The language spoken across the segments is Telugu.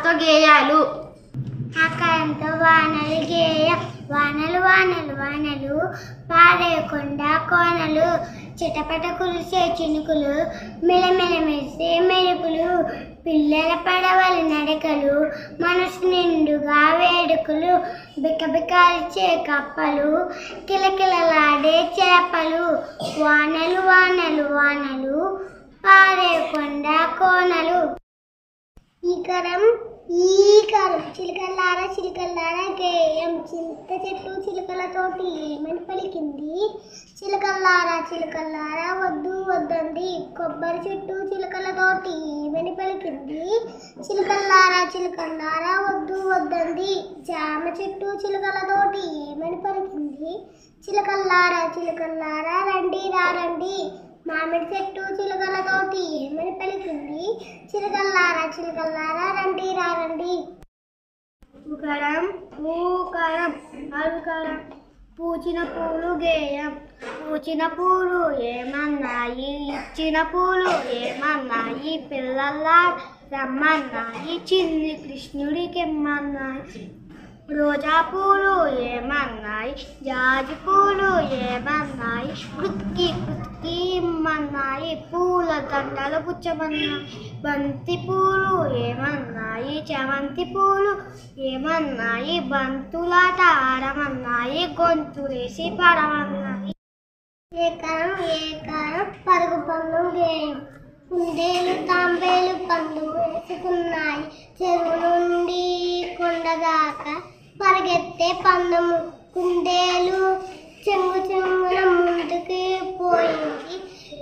ఆకారంతో గేయాలు ఆకారంతో వానలు గేయ వానలు వానలు వానలు పారే కొండ కోనలు చిటపట కురిసే చినుకులు మెలమెల మెరిసే మెరుపులు పిల్లల పడవల నడకలు మనసు నిండుగా వేడుకలు బిక్కబికాల్చే కప్పలు కిలకిలలాడే చేపలు వానలు వానలు వానలు పారే కొండ కోనలు ఈకరం ఈకరం చిలకల్లారా చిలకల్లారా గేయం చింత చెట్టు చిలుకలతోటి ఏమని పలికింది చిలకల్లారా చిలకల్లారా వద్దు వద్దంది కొబ్బరి చెట్టు చిలుకలతోటి ఏమని పలికింది చిలకల్లారా చిలకల్లారా వద్దు వద్దంది జామ చెట్టు చిలుకలతోటి ఏమని పలికింది చిలకల్లారా చిలకల్లారా రండి రా రండి మామిడి చెట్టు చిలుకలతోటి ఏమని పలికింది చిలకల్లారా చిలకల్లారా రండి రా రండి ఉకరం ఊకరం అరుకరం పూచిన పూలు గేయం పూచిన పూలు ఏమన్నాయి ఇచ్చిన పూలు ఏమన్నాయి పిల్లల్లా రమ్మన్నాయి చిన్ని కృష్ణుడికి ఎమ్మన్నాయి రోజా పూలు ఏమన్నాయి జాజి పూలు ఏమన్నాయి కృత్కి కృత్కి ఇమ్మన్నాయి పూల దండలు పుచ్చమన్నాయి బంతి పూలు ఏమన్నాయి చామంతి పూలు ఏమన్నాయి బంతులాట ఆడమన్నాయి గొంతులేసి పడమన్నాయి ఏకారం ఏకారం పరుగు పండు గేయం కుందేలు తాంబేలు పండు వేసుకున్నాయి చెరువు నుండి కొండ దాకా పరిగెత్తే పందము కుందేలు చెంగు చెంగున ముందుకి పోయింది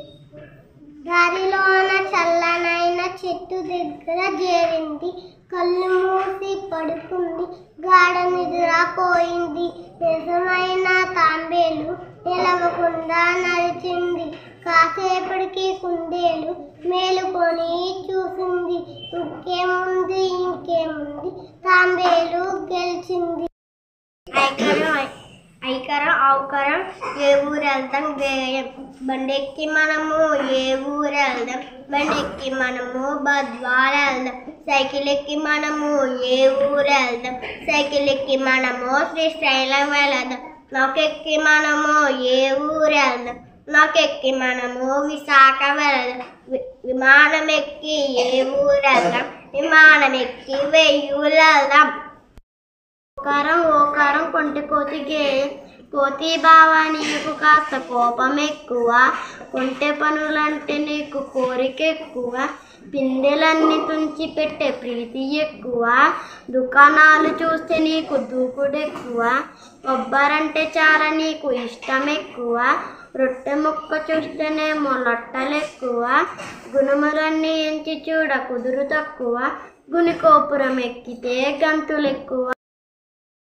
దారిలోన చల్లనైన చెట్టు దగ్గర చేరింది కళ్ళు మూసి పడుకుంది గాఢ నిద్రపోయింది నిజమైన తాంబేలు నిలవకుండా నడిచింది కాసేపటికి కుందేలు మేలుకొని చూసింది ఇంకేముంది ఇంకేముంది తాంబేలు గెలిచింది ఐకరం ఐకరం ఔకరం ఏ ఊరు వెళ్తాం గేయం బండెక్కి మనము ఏ ఊరు వెళ్దాం బండెక్కి మనము బద్వాల వెళ్దాం సైకిల్ ఎక్కి మనము ఏ ఊరు వెళ్దాం సైకిల్ ఎక్కి మనము శ్రీశైలం వెళ్దాం నాకెక్కి మనము ఏ ఊరు వెళ్దాం నాకెక్కి మనము విశాఖ వెళ్దాం వి- విమానం ఎక్కి ఏ ఊరు వెళ్దాం విమానం ఎక్కి వెయ్యూరు వెళ్దాం ఓకారం ఓకారం కొంటి కోతి గేయం కోతి బావా నీకు కాస్త కోపం ఎక్కువ కొంటె పనులంటే నీకు కోరిక ఎక్కువ పిందెలన్నీ తుంచి పెట్టే ప్రీతి ఎక్కువ దుకాణాలు చూస్తే నీకు దూకుడు ఎక్కువ కొబ్బరంటే చాలా నీకు ఇష్టం ఎక్కువ రొట్టె ముక్క చూస్తేనేమో లొట్టలు ఎక్కువ గుణములన్నీ ఎంచి చూడ కుదురు తక్కువ గుని కోపురం ఎక్కితే గంతులు ఎక్కువ